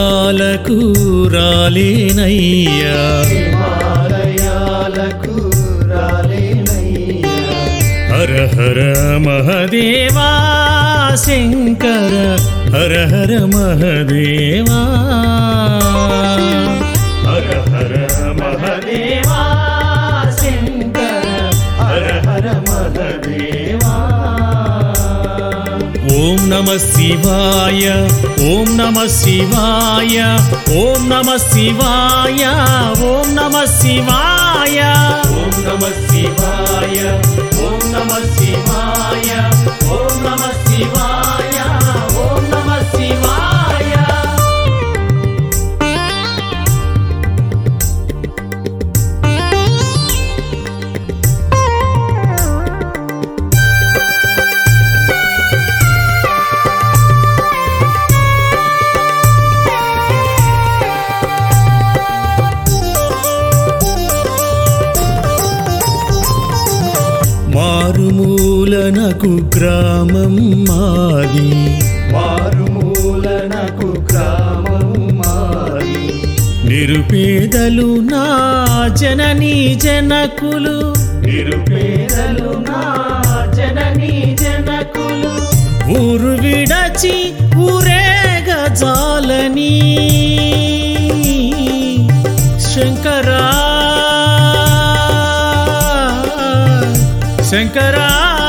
హిమాలయాలకు రాలేనయ్యా హిమాలయాలకు రాలేనయ్యా హర హర మహదేవా శంకర హర హర మహదేవా హర హర మహదేవా శంకర హర హర మహదేవా ఓం నమ శివాయ ఓం నమ శివాయ ఓం నమ శివాయ ఓం నమ శివాయ ఓం నమ శివాయ ఓం నమ శివాయ ఓం నమ శివాయ ఓం నమ శివాయ మారుమూలనకు గ్రామం మాది మారుమూలనకు గ్రామం మారి నిరుపేదలు నా జననీ జనకులు నిరుపేదలు నా జననీ జనకులు ఊరు విడచి ఊరేగ జాలని శంకరా శంకరా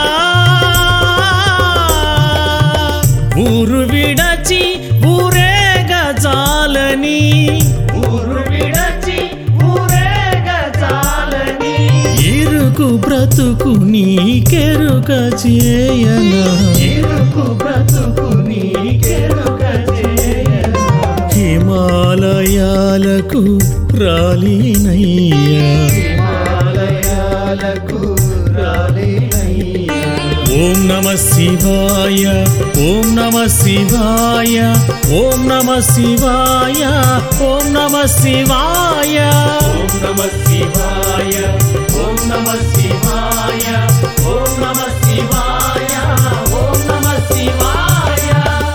ఊరు విడచి ఊరేగ జాలని ఊరు విడచి ఊరేగ జాలని ఇరుకు బ్రతుకు నీకెరుక చేయనా ఇరుకు బ్రతుకు నీకెరుక చేయనా హిమాలయాలకు రాలినయ్యా హిమాలయాలకు రాలేనయ్యా ఓం నమ శివాయ ఓం నమ శివాయ ఓం నమ శివాయ ఓం నమ శివాయ ఓం నమ శివాయ ఓం నమ శివాయ ఓం నమ శివాయ ఓం నమ శివాయ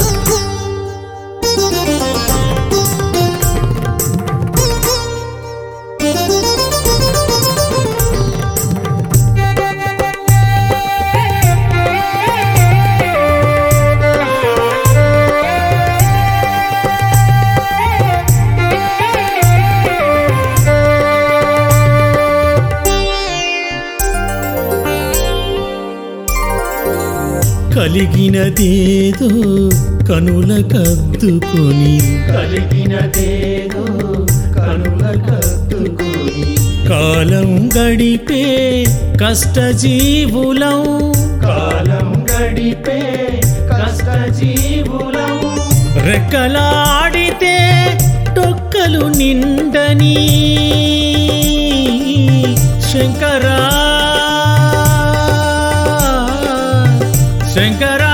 కలిగినదేదో కనుల కద్దుకొని కలిగినదేదో కనుల కత్తుకుని కాలం గడిపే కష్టజీవులం కాలం గడిపే కష్టజీవులం రెక్కలాడితే టొక్కలు నిండని శంకరా శంకరా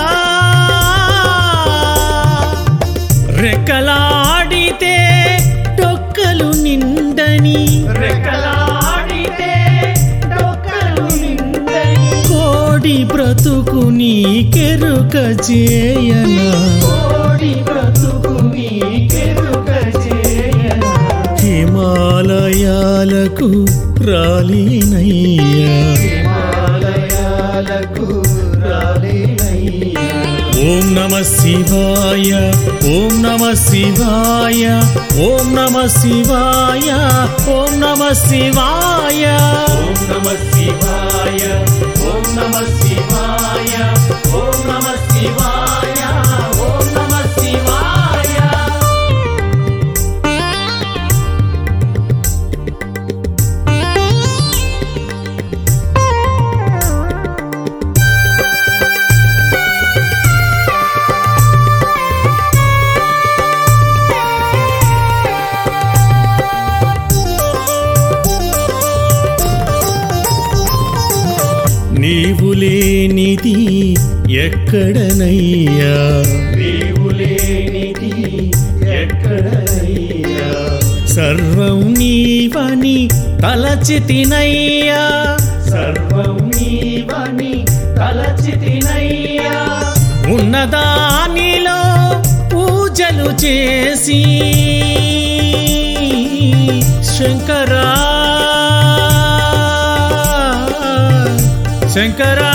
రెక్కలాడితే టొక్కలు నిండని రెక్కలాడితే డొక్కలు నిండని కోడి బ్రతుకు నీకెరుక చేయనా కోడి బ్రతుకు నీకెరుక చేయనా హిమాలయాలకు రాలినయ్యా హిమాలయాలకు రాలేనయ్యా ఓం నమ శివాయ ఓం నమ శివాయ ఓం నమ శివాయ ఓం నమ శివాయ ఓం నమ శివాయ ఓం నమ శివాయ ఓం నమ శివాయ ఓం నమ శివాయ నీవు లేనిది ఎక్కడనయ్యా నీవు లేనిది ఎక్కడనయ్యా సర్వం నీవని తలచితినయ్యా సర్వం నీవని తలచితినయ్యా ఉన్నదానిలో పూజ పూజలు చేసి శంకరా శంకరా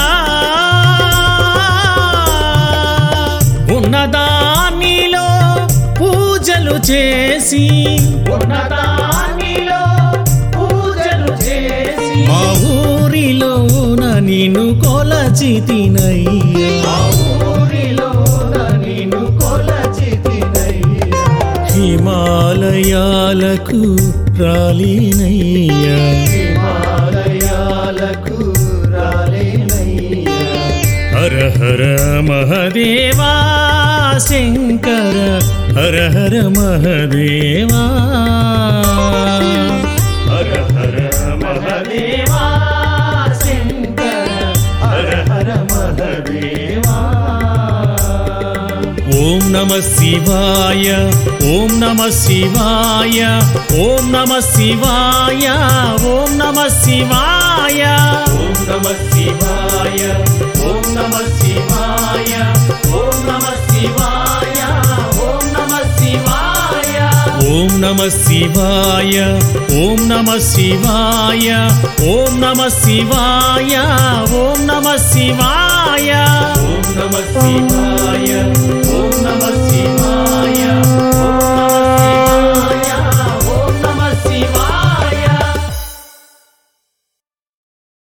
ఉన్నదానిలో పూజలు చేసి ఉన్నదానిలో పూజలు చేసి మా ఊరిలోన నిన్ను కొలచితినయ్యా మా ఊరిలోన నిన్ను కొలచితినయ్యా. హిమాలయాలకు రాలినయ్యా హిమాలయాలకు రాలేనయ్యా. హర హర మహదేవా శంకర హర హర మహదేవా హర హర మహదేవా శంకర హర హర మహదేవా ఓం నమ శివాయ ఓం నమ శివాయ ఓం నమ శివాయ ఓం నమ శివాయ ఓం నమ శివాయ ఓం నమ శివాయ ఓం నమ శివాయ ఓం నమ శివాయ ఓం నమ శివాయ ఓం నమ శివాయ ఓం నమ శివాయ ఓం నమ శివాయ ఓం నమ శివాయ ఓం నమ శివాయ